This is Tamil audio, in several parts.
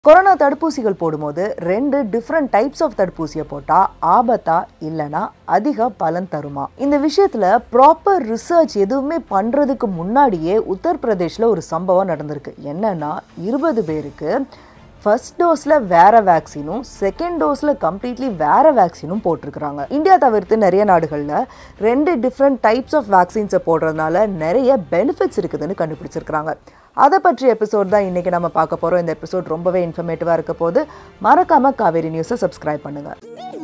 கொரோனா தடுப்பூசிகள் போடும்போது ரெண்டு டிஃப்ரெண்ட் டைப்ஸ் ஆஃப் தடுப்பூசியை போட்டால் ஆபத்தா இல்லைனா அதிக பலன் தருமா இந்த விஷயத்தில் ப்ராப்பர் ரிசர்ச் எதுவுமே பண்ணுறதுக்கு முன்னாடியே உத்தரப்பிரதேஷில் ஒரு சம்பவம் நடந்திருக்கு என்னன்னா இருபது பேருக்கு ஃபர்ஸ்ட் டோஸில் வேற வேக்சினும் செகண்ட் டோஸில் கம்ப்ளீட்லி வேற வேக்சினும் போட்டிருக்கிறாங்க இந்தியா தவிர்த்து நிறைய நாடுகளில் ரெண்டு டிஃப்ரெண்ட் டைப்ஸ் ஆஃப் வேக்சின்ஸை போடுறதுனால நிறைய பெனிஃபிட்ஸ் இருக்குதுன்னு கண்டுபிடிச்சிருக்கிறாங்க அதை பற்றிய எபிசோட் தான் இன்றைக்கி நம்ம பார்க்க போகிறோம் இந்த எபிசோட் ரொம்பவே இன்ஃபர்மேட்டிவாக இருக்க போது மறக்காமல் காவேரி நியூஸை சப்ஸ்கிரைப் பண்ணுங்கள்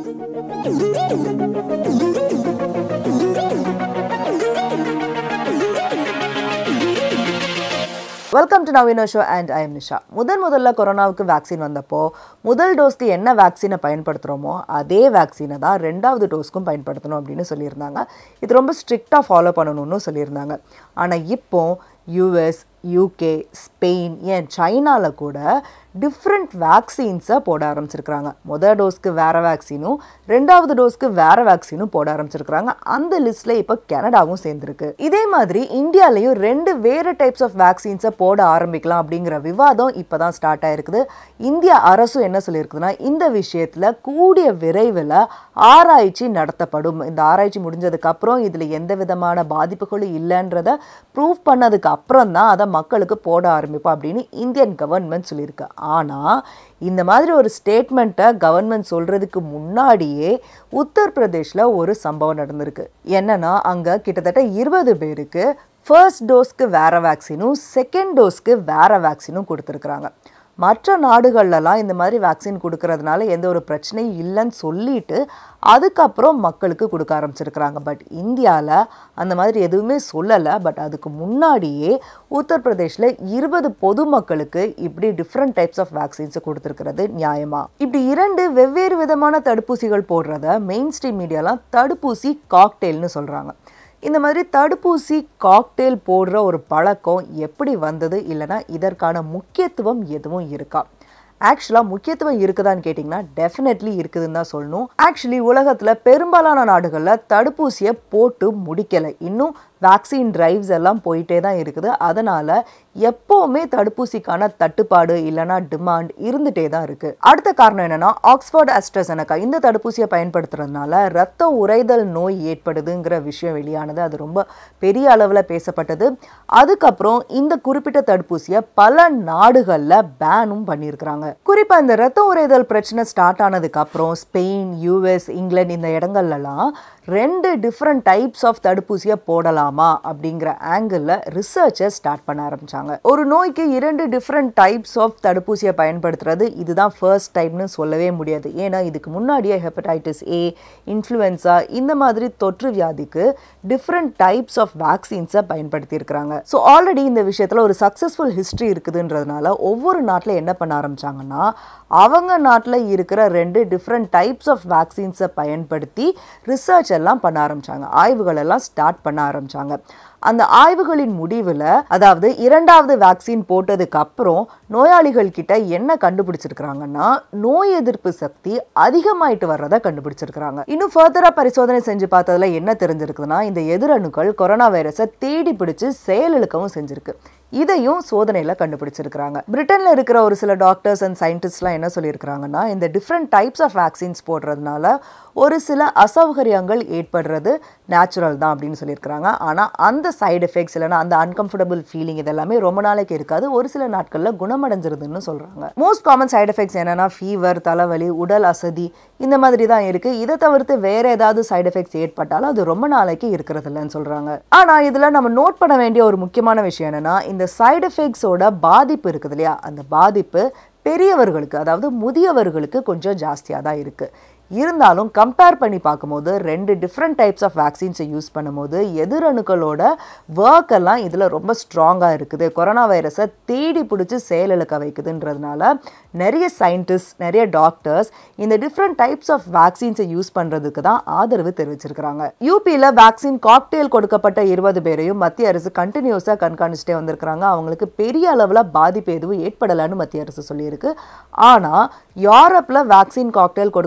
welcome to Naveena show and I am Nisha முதன் முதல்ல கொரோனாவுக்கு வேக்சின் வந்தப்போ முதல் டோஸ்க்கு என்ன வேக்சினை பயன்படுத்துகிறோமோ அதே வேக்சினை தான் ரெண்டாவது டோஸ்க்கும் பயன்படுத்தணும் அப்படின்னு சொல்லியிருந்தாங்க இது ரொம்ப ஸ்ட்ரிக்டாக ஃபாலோ பண்ணணும்னு சொல்லியிருந்தாங்க ஆனால் இப்போ யூஎஸ் யூகே ஸ்பெயின் ஏன் சைனாவில் கூட டிஃப்ரெண்ட் வேக்சின்ஸை போட ஆரம்பிச்சிருக்கிறாங்க முதல் டோஸ்க்கு வேறு வேக்சினும் ரெண்டாவது டோஸ்க்கு வேறு வேக்சினும் போட ஆரம்பிச்சிருக்கிறாங்க அந்த லிஸ்ட்டில் இப்போ கனடாவும் சேர்ந்துருக்கு இதே மாதிரி இந்தியாலையும் ரெண்டு வேறு டைப்ஸ் ஆஃப் வேக்சின்ஸை போட ஆரம்பிக்கலாம் அப்படிங்கிற விவாதம் இப்போ தான் ஸ்டார்ட் ஆயிருக்குது இந்திய அரசும் என்ன சொல்லியிருக்குதுன்னா இந்த விஷயத்தில் கூடிய விரைவில் ஆராய்ச்சி நடத்தப்படும் இந்த ஆராய்ச்சி முடிஞ்சதுக்கப்புறம் இதில் எந்த விதமான பாதிப்புகளும் இல்லைன்றத ப்ரூவ் பண்ணதுக்கு அப்புறம் தான் அதை மக்களுக்கு போட ஆரம்பிப்போம் அப்படின்னு இந்தியன் கவர்மெண்ட் சொல்லியிருக்கு ஆனால் இந்த மாதிரி ஒரு ஸ்டேட்மெண்ட்டை கவர்மெண்ட் சொல்கிறதுக்கு முன்னாடியே உத்தரப்பிரதேஷில் ஒரு சம்பவம் நடந்திருக்கு என்னன்னா அங்கே கிட்டத்தட்ட இருபது பேருக்கு ஃபர்ஸ்ட் டோஸ்க்கு வேறு வேக்சினும் செகண்ட் டோஸ்க்கு வேறு வேக்சினும் கொடுத்துருக்குறாங்க மற்ற நாடுகள்லலாம் இந்த மாதிரி வேக்சின் கொடுக்கறதுனால எந்த ஒரு பிரச்சனையும் இல்லைன்னு சொல்லிட்டு அதுக்கப்புறம் மக்களுக்கு கொடுக்க ஆரம்பிச்சிருக்கிறாங்க பட் இந்தியாவில் அந்த மாதிரி எதுவுமே சொல்லலை பட் அதுக்கு முன்னாடியே உத்தரப்பிரதேஷில் இருபது பொதுமக்களுக்கு இப்படி டிஃப்ரெண்ட் டைப்ஸ் ஆஃப் வேக்சின்ஸை கொடுத்துருக்கிறது நியாயமா இப்படி இரண்டு வெவ்வேறு விதமான தடுப்பூசிகள் போடுறத மெயின் ஸ்ட்ரீம் மீடியாலாம் தடுப்பூசி காக்டெயில்னு சொல்கிறாங்க இந்த மாதிரி தடுப்பூசி காக்டெயில் போடுற ஒரு பழக்கம் எப்படி வந்தது இல்லைனா இதற்கான முக்கியத்துவம் எதுவும் இருக்கா ஆக்சுவலாக முக்கியத்துவம் இருக்குதான்னு கேட்டிங்கன்னா டெஃபினெட்லி இருக்குதுன்னு தான் சொல்லணும் ஆக்சுவலி உலகத்தில் பெரும்பாலான நாடுகளில் தடுப்பூசியை போட்டு முடிக்கலை இன்னும் வேக்சின் டிரைவ்ஸ் எல்லாம் போயிட்டே தான் இருக்குது அதனால் எப்போவுமே தடுப்பூசிக்கான தட்டுப்பாடு இல்லைனா டிமாண்ட் இருந்துகிட்டே தான் இருக்குது அடுத்த காரணம் என்னென்னா ஆக்ஸ்ஃபோர்ட் அஸ்ட்ரசனக்கா இந்த தடுப்பூசியை பயன்படுத்துறதுனால ரத்த உறைதல் நோய் ஏற்படுதுங்கிற விஷயம் வெளியானது அது ரொம்ப பெரிய அளவில் பேசப்பட்டது அதுக்கப்புறம் இந்த குறிப்பிட்ட தடுப்பூசியை பல நாடுகளில் பேனும் பண்ணியிருக்கிறாங்க குறிப்பாக இந்த ரத்த உறைதல் பிரச்சனை ஸ்டார்ட் ஆனதுக்கப்புறம் ஸ்பெயின் யூஎஸ் இங்கிலாந்து இந்த இடங்கள்லாம் ரெண்டு டிஃப்ரெண்ட் டைப்ஸ் ஆஃப் தடுப்பூசியை போடலாமா அப்படிங்கிற ஆங்கிளில் ரிசர்ச்சை ஸ்டார்ட் பண்ண ஆரம்பித்தாங்க ஒரு நோய்க்கு இரண்டு டிஃப்ரெண்ட் டைப்ஸ் ஆஃப் தடுப்பூசியை பயன்படுத்துறது இதுதான் ஃபர்ஸ்ட் டைம்னு சொல்லவே முடியாது ஏன்னா இதுக்கு முன்னாடியே ஹெப்படைட்டிஸ் ஏ இன்ஃப்ளூயன்ஸா இந்த மாதிரி தொற்று வியாதிக்கு டிஃப்ரெண்ட் டைப்ஸ் ஆஃப் வேக்சின்ஸை பயன்படுத்தியிருக்கிறாங்க ஸோ ஆல்ரெடி இந்த விஷயத்தில் ஒரு சக்ஸஸ்ஃபுல் ஹிஸ்ட்ரி இருக்குதுன்றதுனால ஒவ்வொரு நாட்டில் என்ன பண்ண ஆரம்பிச்சாங்கன்னா அவங்க நாட்டில் இருக்கிற ரெண்டு டிஃப்ரெண்ட் டைப்ஸ் ஆஃப் வேக்சின்ஸை பயன்படுத்தி ரிசர்ச் எல்லாம் பண்ண ஆரம்பிச்சாங்க ஆய்வுகள் எல்லாம் ஸ்டார்ட் பண்ண ஆரம்பிச்சாங்க அந்த ஆய்வுகளின் முடிவில் அதாவது இரண்டாவது வேக்சின் போட்டதுக்கு அப்புறம் நோயாளிகள் கிட்ட என்ன கண்டுபிடிச்சிருக்கிறாங்கன்னா நோய் எதிர்ப்பு சக்தி அதிகமாயிட்டு வர்றதை கண்டுபிடிச்சிருக்கிறாங்க இன்னும் ஃபர்தரா பரிசோதனை செஞ்சு பார்த்ததுல என்ன தெரிஞ்சிருக்குதுன்னா இந்த எதிரணுக்கள் கொரோனா வைரஸை தேடி பிடிச்சு செயலிழக்கவும் செஞ்சிருக்கு இதையும் சோதனையில் கண்டுபிடிச்சிருக்கிறாங்க பிரிட்டனில் இருக்கிற ஒரு சில டாக்டர்ஸ் அண்ட் சயின்டிஸ்ட்லாம் என்ன சொல்லியிருக்கிறாங்கன்னா இந்த டிஃப்ரெண்ட் டைப்ஸ் ஆஃப் வேக்சின்ஸ் போடுறதுனால ஒரு சில அசௌகரியங்கள் ஏற்படுறது நேச்சுரல் தான் அப்படின்னு சொல்லியிருக்கிறாங்க ஆனால் அந்த சைடு எஃபெக்ட்ஸ் இல்லைனா அந்த அன்கம்ஃபர்டபுள் ஃபீலிங் இதெல்லாமே ரொம்ப நாளைக்கு இருக்காது ஒரு சில நாட்களில் குணமடைஞ்சிருதுன்னு சொல்கிறாங்க மோஸ்ட் காமன் சைடு எஃபெக்ட்ஸ் என்னென்னா ஃபீவர் தலைவலி உடல் அசதி இந்த மாதிரி தான் இருக்குது இதை தவிர்த்து வேற ஏதாவது சைடு எஃபெக்ட்ஸ் ஏற்பட்டாலும் அது ரொம்ப நாளைக்கு இருக்கிறது இல்லைன்னு சொல்கிறாங்க ஆனால் இதில் நம்ம நோட் பண்ண வேண்டிய ஒரு முக்கியமான விஷயம் என்னென்னா இந்த சைடு எஃபெக்ட்ஸோட பாதிப்பு இருக்குது இல்லையா அந்த பாதிப்பு பெரியவர்களுக்கு அதாவது முதியவர்களுக்கு கொஞ்சம் ஜாஸ்தியாக தான் இருக்குது இருந்தாலும் கம்பேர் பண்ணி பார்க்கும்போது ரெண்டு டிஃப்ரெண்ட் டைப்ஸ் ஆஃப் வேக்சின்ஸை யூஸ் பண்ணும்போது எதிரணுக்களோட ஒர்க் எல்லாம் இதில் ரொம்ப ஸ்ட்ராங்காக இருக்குது கொரோனா வைரஸை தேடி பிடிச்சி செயலிழக்க வைக்குதுன்றதுனால நிறைய சயின்டிஸ்ட் நிறைய டாக்டர்ஸ் இந்த டிஃப்ரெண்ட் டைப்ஸ் ஆஃப் வேக்சின்ஸை யூஸ் பண்ணுறதுக்கு தான் ஆதரவு தெரிவிச்சிருக்கிறாங்க யூபியில் வேக்சின் காக்டெயில் கொடுக்கப்பட்ட இருபது பேரையும் மத்திய அரசு கண்டினியூஸாக கண்காணிச்சிட்டே வந்திருக்கிறாங்க அவங்களுக்கு பெரிய அளவில் பாதிப்பு எதுவும் ஏற்படலைன்னு மத்திய அரசு சொல்லியிருக்கு ஆனால் யூரோப்பில் வேக்சின் காக்டெயில் கொடுக்கப்பட்ட ஒரு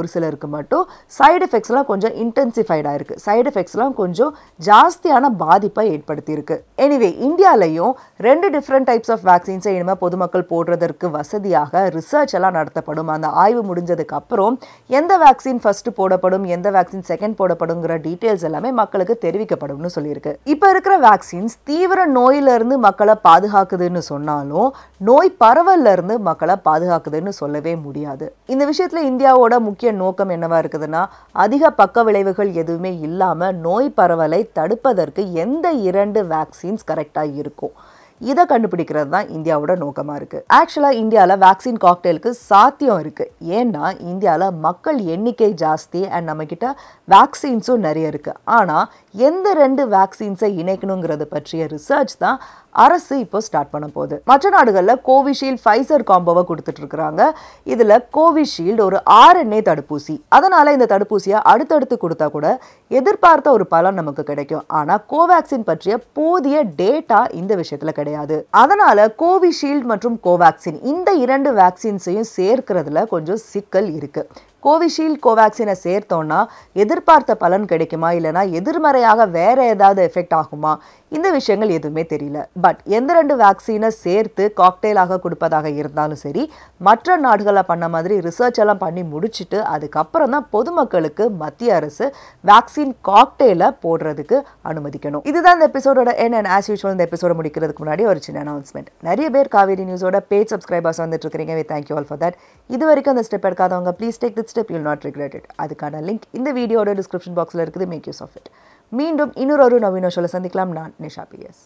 சிலருக்கு மட்டும் சைடு எஃபெக்ட்ஸ்லாம் கொஞ்சம் இன்டென்சிஃபைடாக இருக்குது சைடு எஃபெக்ட்ஸ்லாம் கொஞ்சம் ஜாஸ்தியான பாதிப்பை ஏற்படுத்தியிருக்கு எனிவே இந்தியாலையும் ரெண்டு டிஃப்ரெண்ட் டைப்ஸ் ஆஃப் வேக்சின்ஸை இனிமேல் பொதுமக்கள் போடுறதற்கு வசதியாக ரிசர்ச் எல்லாம் நடத்தப்படும் அந்த ஆய்வு முடிஞ்சதுக்கு அப்புறம் எந்த வேக்சின் ஃபர்ஸ்ட் போடப்படும் எந்த வேக்சின் செகண்ட் போடப்படுங்கிற டீட்டெயில்ஸ் எல்லாமே மக்களுக்கு தெரிவிக்கப்படும்னு சொல்லியிருக்கு இப்போ இருக்கிற வேக்சின்ஸ் தீவிர நோயிலிருந்து மக்களை பாதுகாக்குதுன்னு சொன்னாலும் நோய் பரவல்ல இருந்து மக்களை பாதுகாக்குதுன்னு சொல்லவே முடியாது இந்த விஷயத்துல இந்தியாவோட முக்கிய நோக்கம் என்னவா இருக்குதுன்னா அதிக பக்க விளைவுகள் எதுவுமே இல்லாம நோய் பரவலை தடுப்பதற்கு எந்த இரண்டு வேக்சின்ஸ் கரெக்டாக இருக்கும் இதை கண்டுபிடிக்கிறது தான் இந்தியாவோட நோக்கமாக இருக்குது ஆக்சுவலாக இந்தியாவில் வேக்சின் காக்டெயிலுக்கு சாத்தியம் இருக்குது ஏன்னா இந்தியாவில் மக்கள் எண்ணிக்கை ஜாஸ்தி அண்ட் நம்மக்கிட்ட வேக்சின்ஸும் நிறைய இருக்குது ஆனால் எந்த ரெண்டு வேக்சின்ஸை இணைக்கணுங்கிறது பற்றிய ரிசர்ச் தான் அரசு இப்போ ஸ்டார்ட் பண்ண போகுது மற்ற நாடுகளில் கோவிஷீல்டு ஃபைசர் காம்போவை கொடுத்துட்டு இருக்கிறாங்க இதில் கோவிஷீல்டு ஒரு ஆர்என்ஏ தடுப்பூசி அதனால இந்த தடுப்பூசியை அடுத்தடுத்து கொடுத்தா கூட எதிர்பார்த்த ஒரு பலன் நமக்கு கிடைக்கும் ஆனால் கோவேக்சின் பற்றிய போதிய டேட்டா இந்த விஷயத்தில் கிடையாது அதனால கோவிஷீல்டு மற்றும் கோவேக்சின் இந்த இரண்டு வேக்சின்ஸையும் சேர்க்கிறதுல கொஞ்சம் சிக்கல் இருக்கு கோவிஷீல்டு கோவேக்சினை சேர்த்தோன்னா எதிர்பார்த்த பலன் கிடைக்குமா இல்லைனா எதிர்மறையாக வேற ஏதாவது எஃபெக்ட் ஆகுமா இந்த விஷயங்கள் எதுவுமே தெரியல பட் எந்த ரெண்டு வேக்சினை சேர்த்து காக்டெயிலாக கொடுப்பதாக இருந்தாலும் சரி மற்ற நாடுகளை பண்ண மாதிரி ரிசர்ச் எல்லாம் பண்ணி முடிச்சுட்டு அதுக்கப்புறம் தான் பொதுமக்களுக்கு மத்திய அரசு வேக்சின் காக்டெயிலை போடுறதுக்கு அனுமதிக்கணும் இதுதான் இந்த எபிசோடோட என் அண்ட் ஆஸ் யூஷுவல் இந்த எபிசோட முடிக்கிறதுக்கு முன்னாடி ஒரு சின்ன அனௌன்ஸ்மெண்ட் நிறைய பேர் காவேரி நியூஸோட பேஜ் சப்ஸ்கிரைபர்ஸ் வந்துட்டு இருக்கிறீங்க way thank you all for that இது வரைக்கும் அந்த ஸ்டெப் எடுக்காதவங்க please take this step you'll not regret it அதுக்கான லிங்க் இந்த வீடியோட டிஸ்கிரிப்ஷன் பாக்ஸில் இருக்குது மேக் யூஸ் ஆஃப் இட் மீண்டும் இன்னொரு ஒரு நவீன ஷோல சந்திக்கலாம் நான் நிஷா பிஎஸ்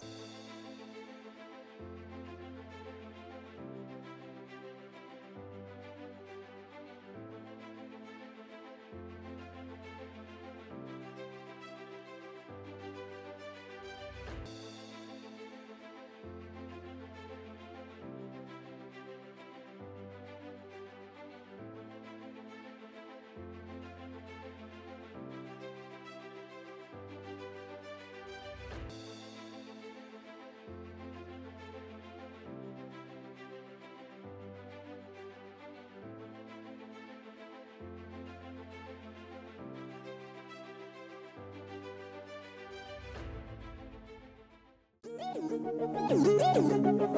Thank you.